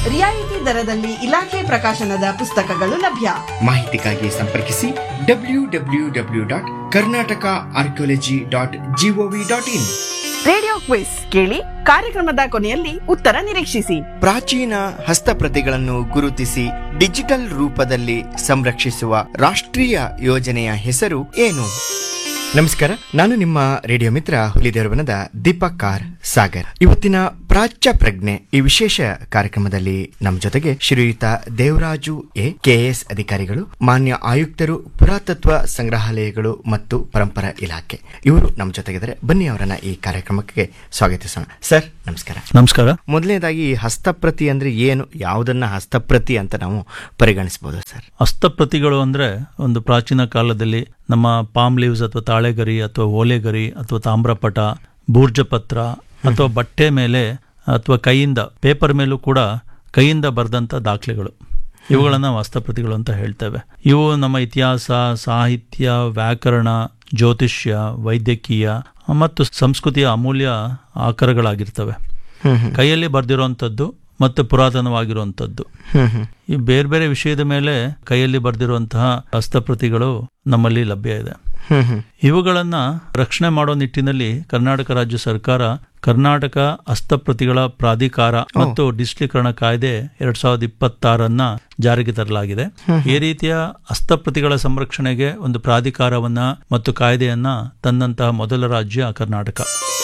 ರಿಯಾಯಿತಿ ದರದಲ್ಲಿ ಇಲಾಖೆ ಪ್ರಕಾಶನದ ಪುಸ್ತಕಗಳು ಲಭ್ಯ ಮಾಹಿತಿಗಾಗಿ ಸಂಪರ್ಕಿಸಿ W W W dot Karnataka archaeology dot G O V dot in radio quiz ಕೇಳಿ ಕಾರ್ಯಕ್ರಮದ ಕೊನೆಯಲ್ಲಿ ಉತ್ತರ ನಿರೀಕ್ಷಿಸಿ ಪ್ರಾಚೀನ ಹಸ್ತಪ್ರತಿಗಳನ್ನು ಗುರುತಿಸಿ ಡಿಜಿಟಲ್ ರೂಪದಲ್ಲಿ ಸಂರಕ್ಷಿಸುವ ರಾಷ್ಟ್ರೀಯ ಯೋಜನೆಯ ಹೆಸರು ಏನು ನಮಸ್ಕಾರ ನಾನು ನಿಮ್ಮ ರೇಡಿಯೋ ಮಿತ್ರ ಹುಲಿದೇವರವನದ ದೀಪಕ್ ಕಾರ್ ಸಾಗರ್ ಇವತ್ತಿನ ಪ್ರಾಚ್ಯ ಪ್ರಜ್ಞೆ ಈ ವಿಶೇಷ ಕಾರ್ಯಕ್ರಮದಲ್ಲಿ ನಮ್ಮ ಜೊತೆಗೆ ಶ್ರೀಯುತ ದೇವರಾಜು ಎ ಕೆಎಸ್ ಅಧಿಕಾರಿಗಳು ಮಾನ್ಯ ಆಯುಕ್ತರು ಪುರಾತತ್ವ ಸಂಗ್ರಹಾಲಯಗಳು ಮತ್ತು ಪರಂಪರಾ ಇಲಾಖೆ ಇವರು ನಮ್ಮ ಜೊತೆಗಿದ್ದಾರೆ ಬನ್ನಿ ಅವರನ್ನ ಈ ಕಾರ್ಯಕ್ರಮಕ್ಕೆ ಸ್ವಾಗತಿಸೋಣ ಸರ್ ನಮಸ್ಕಾರ ನಮಸ್ಕಾರ ಮೊದಲನೇದಾಗಿ ಈ ಹಸ್ತಪ್ರತಿ ಅಂದ್ರೆ ಏನು ಯಾವುದನ್ನ ಹಸ್ತಪ್ರತಿ ಅಂತ ನಾವು ಪರಿಗಣಿಸಬಹುದು ಸರ್ ಹಸ್ತಪ್ರತಿಗಳು ಅಂದ್ರೆ ಒಂದು ಪ್ರಾಚೀನ ಕಾಲದಲ್ಲಿ ನಮ್ಮ ಪಾಮ್ ಲೀವ್ಸ್ ಅಥವಾ ತಾಳೆಗರಿ ಅಥವಾ ಓಲೆಗರಿ ಅಥವಾ ತಾಮ್ರಪಟ ಬೂರ್ಜಪತ್ರ ಅಥವಾ ಬಟ್ಟೆ ಮೇಲೆ ಅಥವಾ ಕೈಯಿಂದ ಪೇಪರ್ ಮೇಲೂ ಕೂಡ ಕೈಯಿಂದ ಬರೆದಂಥ ದಾಖಲೆಗಳು ಇವುಗಳನ್ನು ನಾವು ಹಸ್ತಪ್ರತಿಗಳು ಅಂತ ಹೇಳ್ತೇವೆ ಇವು ನಮ್ಮ ಇತಿಹಾಸ ಸಾಹಿತ್ಯ ವ್ಯಾಕರಣ ಜ್ಯೋತಿಷ್ಯ ವೈದ್ಯಕೀಯ ಮತ್ತು ಸಂಸ್ಕೃತಿಯ ಅಮೂಲ್ಯ ಆಕರಗಳಾಗಿರ್ತವೆ ಕೈಯಲ್ಲಿ ಬರೆದಿರುವಂಥದ್ದು ಮತ್ತು ಪುರಾತನವಾಗಿರುವಂಥದ್ದು ಹ್ಮ್ ಹ್ಮ್ ಈ ಬೇರೆ ಬೇರೆ ವಿಷಯದ ಮೇಲೆ ಕೈಯಲ್ಲಿ ಬರೆದಿರುವಂತಹ ಹಸ್ತಪ್ರತಿಗಳು ನಮ್ಮಲ್ಲಿ ಲಭ್ಯ ಇದೆ ಹ್ಮ್ ಹ್ಮ್ ಇವುಗಳನ್ನ ರಕ್ಷಣೆ ಮಾಡೋ ನಿಟ್ಟಿನಲ್ಲಿ ಕರ್ನಾಟಕ ರಾಜ್ಯ ಸರ್ಕಾರ ಕರ್ನಾಟಕ ಹಸ್ತಪ್ರತಿಗಳ ಪ್ರಾಧಿಕಾರ ಮತ್ತು ಡಿಜಿಟಲೀಕರಣ ಕಾಯ್ದೆ ಎರಡ್ ಸಾವಿರದ ಇಪ್ಪತ್ತಾರನ್ನ ಜಾರಿಗೆ ತರಲಾಗಿದೆ ಈ ರೀತಿಯ ಹಸ್ತಪ್ರತಿಗಳ ಸಂರಕ್ಷಣೆಗೆ ಒಂದು ಪ್ರಾಧಿಕಾರವನ್ನ ಮತ್ತು ಕಾಯ್ದೆಯನ್ನ ತಂದಂತಹ ಮೊದಲ ರಾಜ್ಯ ಕರ್ನಾಟಕ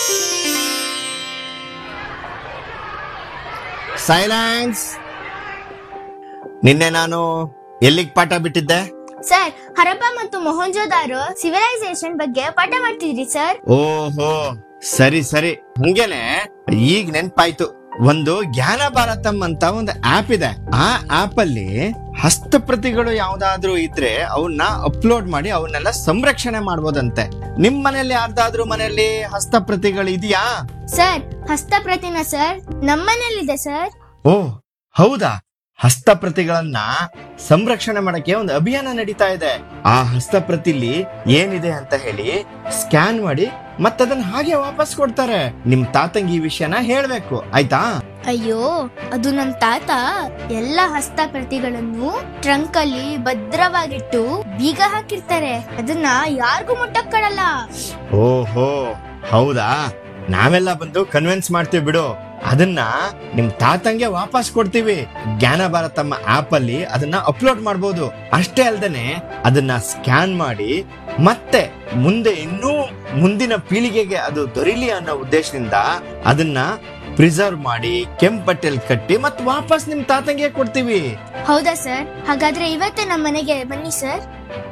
ಸೈಲೆನ್ಸ್ ನಿನ್ನೆ ನಾನು ಎಲ್ಲಿಗೆ ಪಾಠ ಬಿಟ್ಟಿದ್ದೆ ಸರ್ ಹರಪ್ಪ ಮತ್ತು ಮೊಹಂಜೋದಾರೋ ಸಿವಿಲೈಸೇಷನ್ ಬಗ್ಗೆ ಪಾಠ ಮಾಡ್ತಿದ್ರಿ ಸರ್ ಓಹೋ ಸರಿ ಸರಿ ಹಂಗೇನೆ ಈಗ ನೆನ್ಪಾಯ್ತು ಒಂದು ಜ್ಞಾನ ಭಾರತಂ ಅಂತ ಒಂದು ಆಪ್ ಇದೆ ಆ ಆಪ್ ಅಲ್ಲಿ ಹಸ್ತಪ್ರತಿಗಳು ಯಾವ್ದಾದ್ರು ಇದ್ರೆ ಅವನ್ನ ಅಪ್ಲೋಡ್ ಮಾಡಿ ಅವನ್ನೆಲ್ಲ ಸಂರಕ್ಷಣೆ ಮಾಡ್ಬೋದಂತೆ ನಿಮ್ ಮನೇಲಿ ಯಾರ್ದಾದ್ರೂ ಮನೆಯಲ್ಲಿ ಹಸ್ತಪ್ರತಿಗಳು ಇದೆಯಾ ಸರ್ ಹಸ್ತಪ್ರತಿನ ಸರ್ ನಮ್ಮನೇಲಿದೆ ಸರ್ ಓ ಹೌದಾ ಹಸ್ತಪ್ರತಿಗಳನ್ನ ಸಂರಕ್ಷಣೆ ಮಾಡಕ್ಕೆ ಒಂದು ಅಭಿಯಾನ ನಡೀತಾ ಇದೆ ಆ ಹಸ್ತಪ್ರತಿಲಿ ಏನಿದೆ ಅಂತ ಹೇಳಿ ಸ್ಕ್ಯಾನ್ ಮಾಡಿ ಮತ್ತದನ್ನ ಹಾಗೆ ವಾಪಸ್ ಕೊಡ್ತಾರೆ ನಿಮ್ ತಾತಂಗಿ ಈ ವಿಷಯನ ಹೇಳ್ಬೇಕು ಆಯ್ತಾ ಅಯ್ಯೋ ಅದು ನಮ್ ತಾತ ಎಲ್ಲ ಹಸ್ತಪ್ರತಿಗಳನ್ನು ಟ್ರಂಕ್ ಅಲ್ಲಿ ಭದ್ರವಾಗಿಟ್ಟು ಬೀಗ ಹಾಕಿರ್ತಾರೆ ಅದನ್ನ ಯಾರಿಗೂ ಮುಟ್ಟಕ್ ಕೊಡಲ್ಲ ಓಹೋ ಹೌದಾ ನಾವೆಲ್ಲ ಬಂದು ಕನ್ವಿನ್ಸ್ ಮಾಡ್ತೀವಿ ಬಿಡು ಅದನ್ನ ನಿಮ್ ತಾತಂಗೆ ವಾಪಸ್ ಕೊಡ್ತೀವಿ ಜ್ಞಾನ ಭಾರತಮ್ಮ ಆಪ್ ಅಲ್ಲಿ ಅದನ್ನ ಅಪ್ಲೋಡ್ ಮಾಡ್ಬೋದು ಅಷ್ಟೇ ಅಲ್ದೇನೆ ಅದನ್ನ ಸ್ಕ್ಯಾನ್ ಮಾಡಿ ಮತ್ತೆ ಮುಂದೆ ಇನ್ನೂ ಮುಂದಿನ ಪೀಳಿಗೆಗೆ ಅದು ದೊರೀಲಿ ಅನ್ನೋ ಉದ್ದೇಶದಿಂದ ಅದನ್ನ ಪ್ರಿಸರ್ವ್ ಮಾಡಿ ಕೆಂಪ್ ಬಟ್ಟೆಲ್ ಕಟ್ಟಿ ಮತ್ ವಾಪಸ್ ನಿಮ್ ತಾತಂಗೆ ಕೊಡ್ತೀವಿ ಹೌದಾ ಸರ್ ಹಾಗಾದ್ರೆ ಇವತ್ತೇ ನಮ್ಮ ಮನೆಗೆ ಬನ್ನಿ ಸರ್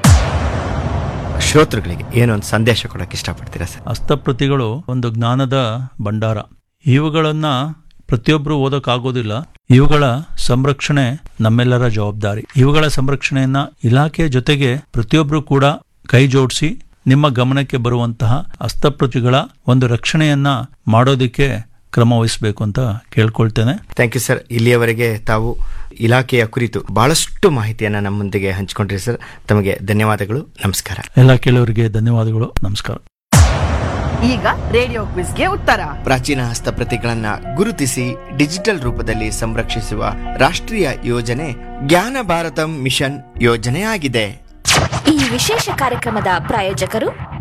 ಶ್ರೋತೃಗಳಿಗೆ ಏನೊಂದು ಸಂದೇಶ ಕೊಡಕ್ಕೆ ಇಷ್ಟಪಡ್ತೀರಾ ಸರ್ ಹಸ್ತಪ್ರತಿಗಳು ಒಂದು ಜ್ಞಾನದ ಭಂಡಾರ ಇವುಗಳನ್ನ ಪ್ರತಿಯೊಬ್ಬರು ಓದೋಕ್ಕಾಗೋದಿಲ್ಲ ಇವುಗಳ ಸಂರಕ್ಷಣೆ ನಮ್ಮೆಲ್ಲರ ಜವಾಬ್ದಾರಿ ಇವುಗಳ ಸಂರಕ್ಷಣೆಯನ್ನ ಇಲಾಖೆಯ ಜೊತೆಗೆ ಪ್ರತಿಯೊಬ್ಬರು ಕೂಡ ಕೈ ಜೋಡಿಸಿ ನಿಮ್ಮ ಗಮನಕ್ಕೆ ಬರುವಂತಹ ಹಸ್ತಪ್ರತಿಗಳ ಒಂದು ರಕ್ಷಣೆಯನ್ನ ಮಾಡೋದಕ್ಕೆ ಕ್ರಮ ವಹಿಸಬೇಕು ಅಂತ ಕೇಳ್ಕೊಳ್ತೇನೆ ಥ್ಯಾಂಕ್ ಯು ಸರ್ ಇಲ್ಲಿಯವರೆಗೆ ತಾವು ಇಲಾಖೆಯ ಕುರಿತು ಬಹಳಷ್ಟು ಮಾಹಿತಿಯನ್ನ ನಮ್ಮೊಂದಿಗೆ ಹಂಚಿಕೊಂಡ್ರಿ ಸರ್ ತಮಗೆ ಧನ್ಯವಾದಗಳು ನಮಸ್ಕಾರ ಎಲ್ಲ ಕೇಳೋರಿಗೆ ಧನ್ಯವಾದಗಳು ನಮಸ್ಕಾರ ಈಗ ರೇಡಿಯೋ ಕ್ವಿಸ್ಗೆ ಉತ್ತರ ಪ್ರಾಚೀನ ಹಸ್ತಪ್ರತಿಗಳನ್ನ ಗುರುತಿಸಿ ಡಿಜಿಟಲ್ ರೂಪದಲ್ಲಿ ಸಂರಕ್ಷಿಸುವ ರಾಷ್ಟ್ರೀಯ ಯೋಜನೆ ಜ್ಞಾನ ಭಾರತಂ ಮಿಷನ್ ಯೋಜನೆ ಆಗಿದೆ ಈ ವಿಶೇಷ ಕಾರ್ಯಕ್ರಮದ ಪ್ರಾಯೋಜಕರು